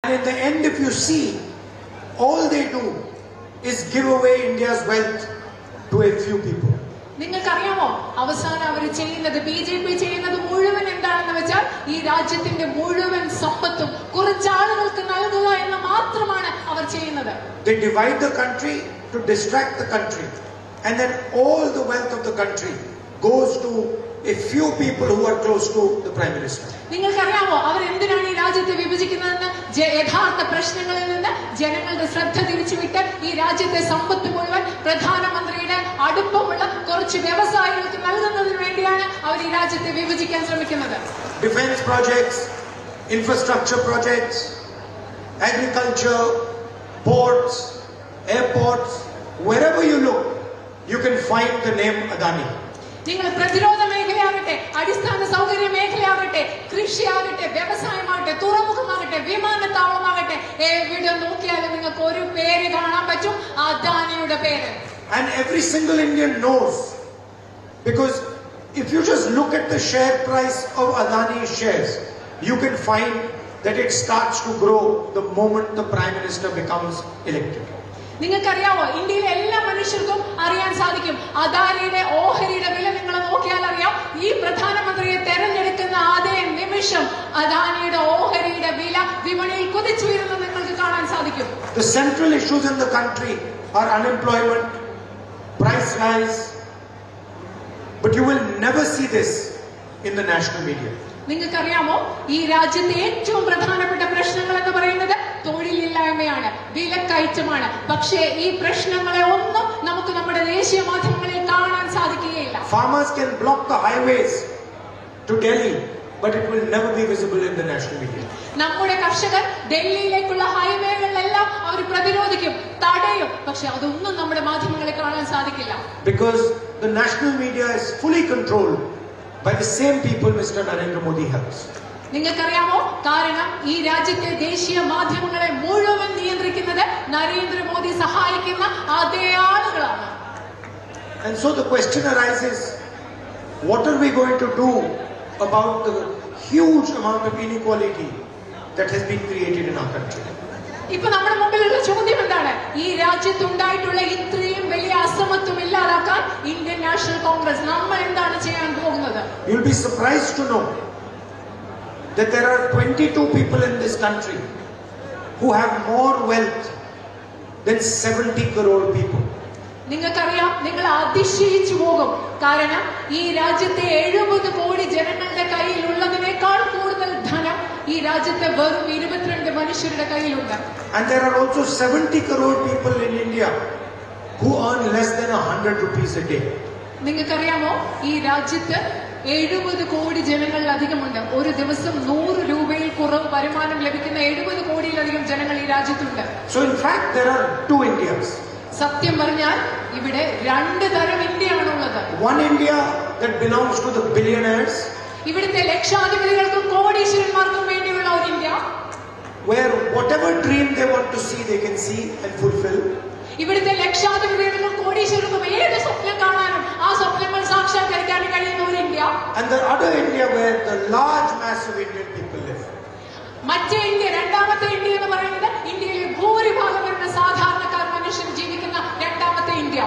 And in the end, if you see, all they do is give away India's wealth to a few people. നിങ്ങൾക്കറിയാമോ അവസാനം അവർ ചെയ്യുന്നത് B J P ചെയ്യുന്നത് മുഴുവൻ എന്താണെന്ന് വെച്ചാൽ ഈ രാജ്യത്തിന്റെ മുഴുവൻ സമ്പത്തും കുറച്ചാളുകൾക്ക് നൽകുക എന്ന് മാത്രമാണ് അവർ ചെയ്യുന്നത് They divide the country to distract the country. And then all the wealth of the country goes to a few people who are close to the Prime Minister. നിങ്ങൾക്കറിയാമോ അവർ എന്തിനാണ് ഈ രാജ്യത്തെ വിഭജിക്കുന്നതെന്ന് ജ- യഥാർത്ഥ പ്രശ്നങ്ങളിൽ നിന്ന് ജനങ്ങളുടെ ശ്രദ്ധ തിരിച്ചുവിട്ട് ഈ രാജ്യത്തെ സമ്പത്ത് മുഴുവൻ പ്രധാനമന്ത്രിയുടെ അടുപ്പമുള്ള കുറച്ച് വ്യവസായികൾക്ക് നൽകുന്നതിന് വേണ്ടിയാണ് അവർ ഈ രാജ്യത്തെ വിഭജിക്കാൻ ശ്രമിക്കുന്നത് Defense projects, infrastructure projects, agriculture, ports, airports, wherever you look, you can find the name Adani. നിങ്ങൾ പ്രതിരോധ മേഖലയാകട്ടെ അടിസ്ഥാന സൗകര്യ മേഖലയാകട്ടെ കൃഷിയാകട്ടെ വ്യവസായമാകട്ടെ തുറമുഖമാകട്ടെ വിമാനത്താവളമാകട്ടെ എവിടെ നോക്കിയാലും നിങ്ങൾക്ക് ഒരു പേര് കാണാൻ പറ്റും അദാനിയുടെ പേര് And every single Indian knows. Because if you just look at the share price of Adani shares, you can find that it starts to grow the moment the Prime Minister becomes elected. നിങ്ങൾക്കറിയാമോ ഇന്ത്യയിലെ എല്ലാ മനുഷ്യർക്കും അറിയാൻ സാധിക്കും അദാനിയുടെ ഓഹരിയുടെ വില നിങ്ങൾ നോക്കിയാൽ അറിയാം ഈ പ്രധാനമന്ത്രിയെ തെരഞ്ഞെടുക്കുന്ന അതേ നിമിഷം അദാനിയുടെ ഓഹരിയുടെ വില വിപണിയിൽ കുതിച്ചുയരുന്നത് നിങ്ങൾക്ക് കാണാൻ സാധിക്കും The central issues in the country are unemployment, price rise, but you will never see this in the national media. നിങ്ങൾക്കറിയാമോ ഈ രാജ്യത്തെ ഏറ്റവും പ്രധാനപ്പെട്ട പ്രശ്നങ്ങൾ എന്ന് പറയുന്നത് തൊഴിലില്ലായ്മയാണ് വിലക്കയറ്റമാണ് പക്ഷേ ഈ പ്രശ്നങ്ങളെ ഒന്നും നമുക്ക് നമ്മുടെ ദേശീയ മാധ്യമങ്ങളിൽ കാണാൻ സാധിക്കുകയില്ല Farmers can block the highways to Delhi, but it will never be visible in the national media. നമ്മുടെ കർഷകർ ഡൽഹിയിലേക്കുള്ള ഹൈവേകളിലെല്ലാം അവർ പ്രതിരോധിക്കും തടയും പക്ഷെ അതൊന്നും നമ്മുടെ മാധ്യമങ്ങളിൽ കാണാൻ സാധിക്കില്ല Because the national media is fully controlled by the same people Mr. Narendra Modi helps. നിങ്ങൾക്കറിയാമോ കാരണം ഈ രാജ്യത്തെ ദേശീയ മാധ്യമങ്ങളെ മുഴുവൻ നിയന്ത്രിക്കുന്നത് നരേന്ദ്രമോദി സഹായിക്കുന്ന അതേ ആളുകളാണ് And so the question arises what are we going to do about the huge amount of inequality that has been created in our country? ഇപ്പൊ നമ്മുടെ മുമ്പിലുള്ള ചോദ്യം എന്താണ് ഈ രാജ്യത്തുണ്ടായിട്ടുള്ള ഇത്രയും വലിയ അസമത്വം ഇല്ലാതാക്കാൻ ഇന്ത്യൻ നാഷണൽ കോൺഗ്രസ് നമ്മൾ എന്താണ് ചെയ്യാൻ പോകുന്നത് You'll be surprised to know that there are 22 people in this country who have more wealth than 70 crore people. നിങ്ങൾക്കറിയാം നിങ്ങൾ അതിശയിച്ചു പോകും കാരണം ഈ രാജ്യത്തെ എഴുപത് കോടി ജനങ്ങളുടെ കയ്യിലുള്ളതിനേക്കാൾ കൂടുതൽ ധനം ഈ രാജ്യത്തെ വെറും ഇരുപത്തിരണ്ട് മനുഷ്യരുടെ കയ്യിലുണ്ട് And there are also 70 crore people in India who earn less than 100 rupees a day. നിങ്ങൾക്കറിയാമോ ഈ രാജ്യത്ത് എഴുപത് കോടി ജനങ്ങളിലധികമുണ്ട് ഒരു ദിവസം നൂറ് രൂപയിൽ കുറവ് വരുമാനം ലഭിക്കുന്ന എഴുപത് കോടിയിലധികം ജനങ്ങൾ ഈ രാജ്യത്തുണ്ട് So in fact, there are two Indias. സത്യം പറഞ്ഞാൽ ഇവിടെ രണ്ട് തരം ഇന്ത്യയാണുള്ളത് One India that belongs to the billionaires, ഇവിടുത്തെ ലക്ഷാധിപതികൾക്കും കോടീശ്വരന്മാർക്കും വേണ്ടിയുള്ള ഒരു India where whatever dream they want to see, they can see and fulfill. ഇവിടുത്തെ ലക്ഷാധിപതികൾക്കും കോടീശ്വരർക്കും ഏത് സ്വപ്നം കാണാനും ആ സ്വപ്നങ്ങൾ സാക്ഷാത്കരിക്കാനും കഴിയുന്ന ഒരു India And the other India where the large mass of Indian people live. മറ്റേ ഇന്ത്യ രണ്ടാമത്തെ ഇന്ത്യ എന്ന് പറയുന്നത് ഇന്ത്യയിലെ ഭൂരിഭാഗം വരുന്ന സാധാരണക്കാർ മനുഷ്യർ ജീവിക്കുന്ന രണ്ടാമത്തെ India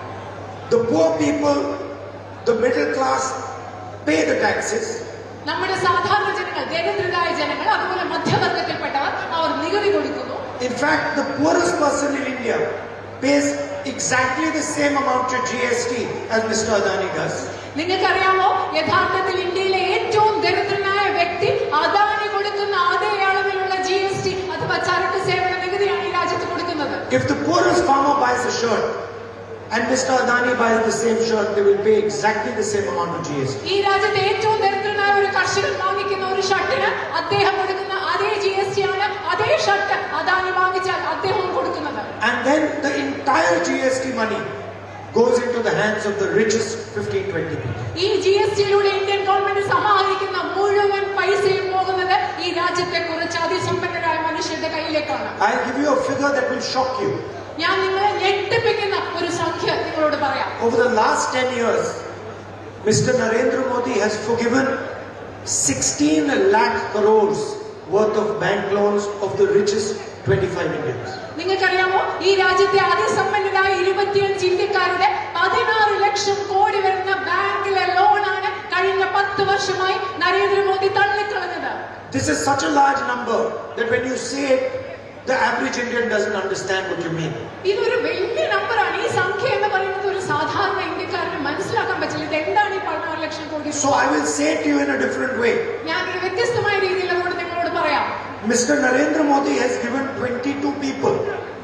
The poor people, the middle class, pay the taxes. നമ്മുടെ സാധാരണ ജനങ്ങൾ ദരിദ്രരായ ജനങ്ങൾ അതുപോലെ മധ്യവർഗത്തിൽപ്പെട്ടവർ അവർ നികുതി കൊടുക്കുന്നു In fact, the poorest person in India pays exactly the same amount to GST as Mr. Adani does. നിങ്ങൾക്കറിയാമോ യഥാർത്ഥത്തിൽ ഇന്ത്യയിലെ ഏറ്റവും ദരിദ്രനായ വ്യക്തി അദാനി കൊടുക്കുന്ന അതേ അളവിലുള്ള ജി എസ് ടി അഥവാ ചരക്ക് സേവന നികുതിയാണ് ഈ രാജ്യത്ത് കൊടുക്കുന്നത് If the poorest farmer buys a shirt and Mr. Adani buys the same shirt, they will pay exactly the same amount of GST. ഈ രാജ്യത്തെ ഏറ്റവും ദരിദ്രനായ ഒരു കർഷകൻ വാങ്ങിക്കുന്ന ഒരു ഷർട്ടിന് അദ്ദേഹം കൊടുക്കുന്ന അതേ ജി എസ് ടി ആണ് അതേ ഷർട്ട് അദാനി വാങ്ങിച്ചാൽ അദ്ദേഹവും കൊടുക്കുന്നത് And then the entire GST money goes into the hands of the richest 15, 20 people. ഈ ജി എസ് ടിയിലൂടെ ഇന്ത്യൻ ഗവൺമെന്റ് സമാഹരിക്കുന്ന മുഴുവൻ പൈസയും പോകുന്നത് ഈ രാജ്യത്തെ കുറച്ച് അതിസമ്പന്നരായ മനുഷ്യരുടെ കയ്യിലേക്കാണ് I'll give you a figure that will shock you. ഞാൻ നിങ്ങളെ ഞെട്ടിപ്പിക്കുന്ന ഒരു സംഖ്യ നിങ്ങളോട് പറയാം Over the last 10 years, Mr. Narendra Modi has forgiven 16 lakh crores worth of bank loans of the richest 25 Indians. നിങ്ങൾക്കറിയാമോ ഈ രാജ്യത്തെ അതിസമ്പന്നരായ ഇരുപത്തിയഞ്ച് ഇന്ത്യക്കാരുടെ പതിനാറ് ലക്ഷം കോടി വരുന്ന ബാങ്കിലെ ലോണാണ് കഴിഞ്ഞ പത്ത് വർഷമായി Narendra Modi തള്ളിക്കളഞ്ഞത് This is such a large number that when you say it, the average Indian doesn't understand what you mean. ഇതൊരു വലിയ നമ്പറാണ് ഈ സംഖ്യ എന്ന് പറയുന്നത് ഒരു സാധാരണ ഇന്ത്യക്കാരന് മനസ്സിലാക്കാൻ പറ്റില്ല ഇത് എന്താണ് ഈ പതിനാറ് ലക്ഷം കോടി So I will say it to you in a different way. ഞാൻ ഒരു വ്യത്യസ്തമായ രീതിയിൽ അതുകൊണ്ട് നിങ്ങളോട് പറയാം Mr. Narendra Modi has given 22 people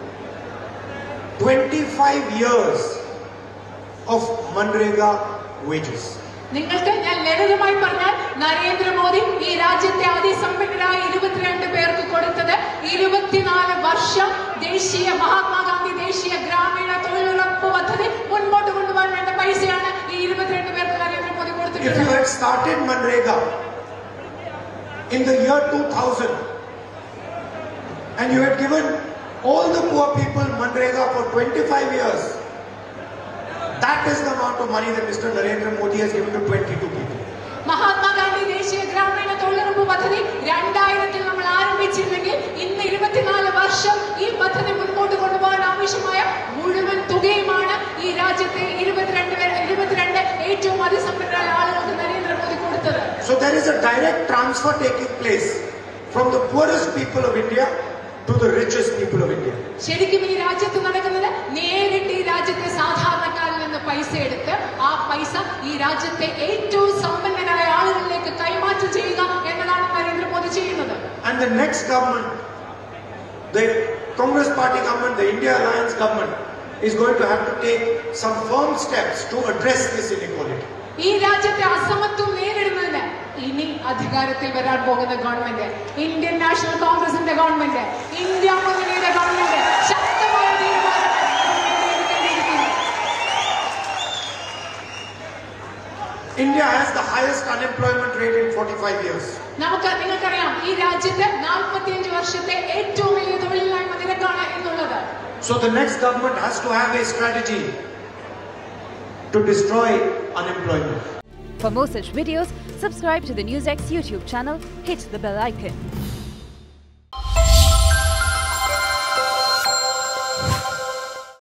25 years of Manrega wages. നിങ്ങൾക്ക് ഞാൻ ലളിതമായി പറഞ്ഞാൽ നരേന്ദ്രമോദി ഈ രാജ്യത്തെ അതിസമ്പന്നരായ ഇരുപത്തിരണ്ട് പേർക്ക് കൊടുത്തത് ഇരുപത്തിനാല് വർഷം ദേശീയ മഹാത്മാഗാന്ധി ദേശീയ ഗ്രാമീണ തൊഴിലുറപ്പ് പദ്ധതി മുൻപോട്ട് കൊണ്ടുപോകാൻ വേണ്ട പൈസയാണ് ഈ ഇരുപത്തിരണ്ട് പേർക്ക് നരേന്ദ്രമോദി If you കൊടുത്തിട്ടുള്ളത് had started Manrega in the year 2000 and you had given all the poor people Manrega for 25 years, that is the amount of money that Mr. Narendra Modi has given to 22 people. Mahatma Gandhi ദേശീയ ഗ്രാമീണ തൊഴിലുറപ്പ് പദ്ധതി രണ്ടായിരത്തിൽ നമ്മൾ ആരംഭിച്ചിരുന്നെങ്കിൽ ഇന്ന് ഇരുപത്തിനാല് വർഷം ഈ പദ്ധതി മുൻപോട്ട് കൊണ്ടുപോകാൻ ആവശ്യമായ മുഴുവൻ തുകയുമാണ് ഈ രാജ്യത്തെ ഇരുപത്തിരണ്ട് പേര് ഇരുപത്തിരണ്ട് ഏറ്റവും അതിസമ്പന്നരായ ആളുകൾക്ക് നരേന്ദ്രമോദി കൊടുത്തത് So there is a direct transfer taking place from the poorest people of India to the richest people of India. ശരിക്കും ഈ രാജ്യത്ത് നടക്കുന്നത് നേരിട്ട് ഈ രാജ്യത്തെ സാധാരണക്കാരിൽ നിന്ന് പൈസ എടുത്ത് ആ പൈസ ഈ രാജ്യത്തെ ഏറ്റവും സമ്പന്നരായ ആളുകളിലേക്ക് കൈമാറ്റം ചെയ്യുക എന്നതാണ് നരേന്ദ്രമോദി ചെയ്യുന്നത് And the next government, the Congress party government, the India Alliance government, is going to have to take some firm steps to address this inequality. ഈ രാജ്യത്തെ അസമത്വം നേരിടുന്നതിന് ഇനി അധികാരത്തിൽ വരാൻ പോകുന്ന ഗവൺമെന്റ് ഇന്ത്യൻ നാഷണൽ കോൺഗ്രസിന്റെ ഗവൺമെന്റ് ഇന്ത്യ മുന്നണിയുടെ ഗവൺമെന്റ് ശക്തമായ തീരുമാനം എടുക്കേണ്ടിയിരിക്കുന്നു. India has the highest unemployment rate in 45 years. നമുക്ക് നിങ്ങൾക്കറിയാം ഈ രാജ്യത്ത് നാൽപ്പത്തിയഞ്ച് വർഷത്തെ ഏറ്റവും വലിയ തൊഴിലില്ലായ്മ നിരക്കാണ് എന്നുള്ളത് So the next government has to have a strategy to destroy unemployment. For more such videos, subscribe to the NewsX YouTube channel, hit the bell icon.